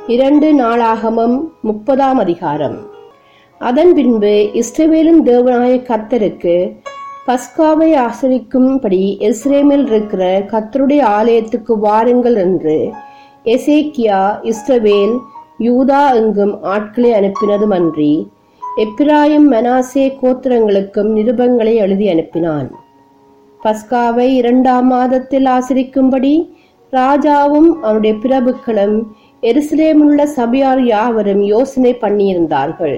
இரண்டு நாளாகமம் முப்பதாம் அதிகாரம் அதன் பின்பு இஸ்ரவேலின் தேவனாய கர்த்தருக்கு பஸ்காவை ஆசரிக்கும்படி எஸ்ரேமில் இருக்கிற கர்த்தருடைய ஆலயத்துக்கு வாருங்கள் என்று எசேக்கியா இஸ்ரவேல் யூதா எங்கும் ஆட்களை அனுப்பினதுமன்றி எப்பிராயும் மனாசே கோத்திரங்களுக்கும் நிருபங்களை எழுதி அனுப்பினான் பஸ்காவை இரண்டாம் மாதத்தில் ஆசரிக்கும்படி ராஜாவும் அவருடைய பிரபுக்களும் எருசலேமிலுள்ள சபையார் யாவரும் யோசனை பண்ணியிருந்தார்கள்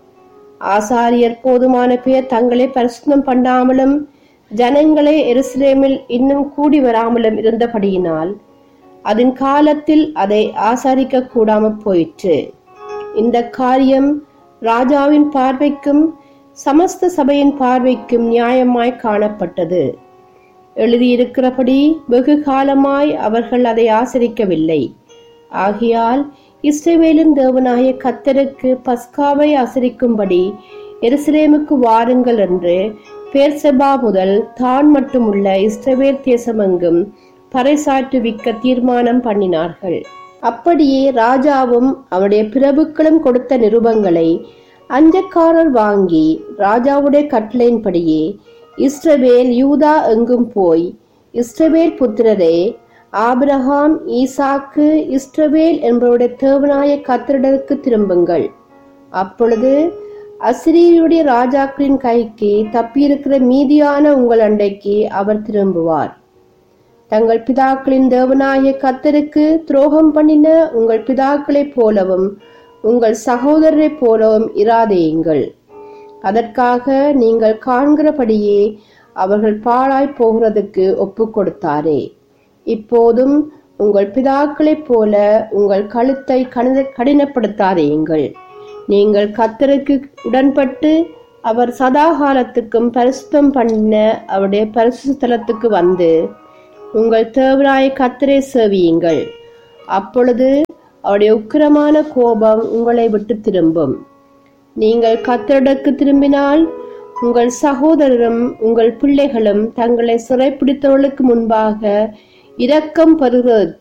ஆசாரியர் போதுமான பேர் தங்களை பரிசுத்தம் பண்ணாமலும் ஜனங்களே எருசலேமில் இன்னும் கூடி வராமலும் இருந்தபடியினால் அதன் காலத்தில் அதை ஆசாரிக்க கூடாமற் போயிற்று இந்த காரியம் ராஜாவின் பார்வைக்கும் சமஸ்த சபையின் பார்வைக்கும் நியாயமாய் காணப்பட்டது எழுதியிருக்கிறபடி வெகு காலமாய் அவர்கள் அதை ஆசரிக்கவில்லை ஆகையால் இஸ்ரவேலின் தேவனாய கத்தருக்கு பஸ்காவை ஆசரிக்கும்படி எருசலேமுக்கு வாருங்கள் என்று பேர்செபா முதல் தான் மட்டுமுள்ள இஸ்ரவேல் தேசமெங்கும் பறைசாற்றுவிக்க தீர்மானம் பண்ணினார்கள் அப்படியே ராஜாவும் அவருடைய பிரபுக்களும் கொடுத்த நிருபங்களை அஞ்சக்காரர் வாங்கி ராஜாவுடைய கட்டளையின்படியே இஸ்ரவேல் யூதா எங்கும் போய் இஸ்ரவேல் புத்திரரே ஆபிரகாம் ஈசாக்கு இஸ்ரவேல் என்பவருடைய தேவனாய கத்திரிடருக்கு திரும்புங்கள் அப்பொழுது அசிரியருடைய ராஜாக்களின் கைக்கு தப்பியிருக்கிற மீதியான உங்கள் அண்டைக்கு அவர் திரும்புவார் தங்கள் பிதாக்களின் தேவனாய கத்தருக்கு துரோகம் பண்ணின உங்கள் பிதாக்களைப் போலவும் உங்கள் சகோதரரைப் போலவும் இராதேயுங்கள் அதற்காக நீங்கள் காண்கிறபடியே அவர்கள் பாழாய் போகிறதுக்கு ஒப்பு கொடுத்தாரே இப்போதும் உங்கள் பிதாக்களைப் போல உங்கள் கழுத்தை கடினப்படுத்தாதேயுங்கள் நீங்கள் கத்தருக்கு உடன்பட்டு அவர் சதாகாலத்துக்கும் பரிசுத்தம் பண்ண அவருடைய பரிசுத்தலத்துக்கு வந்து உங்கள் தேவராய கத்தரை சேவியுங்கள் அப்பொழுது அவருடைய உக்கிரமான கோபம் உங்களை விட்டு திரும்பும் நீங்கள் கத்தரிடக்கு திரும்பினால் உங்கள் சகோதரரும் உங்கள் பிள்ளைகளும் தங்களை சிறைப்பிடித்தவர்களுக்கு முன்பாக இரக்கம் பெறுவதற்கு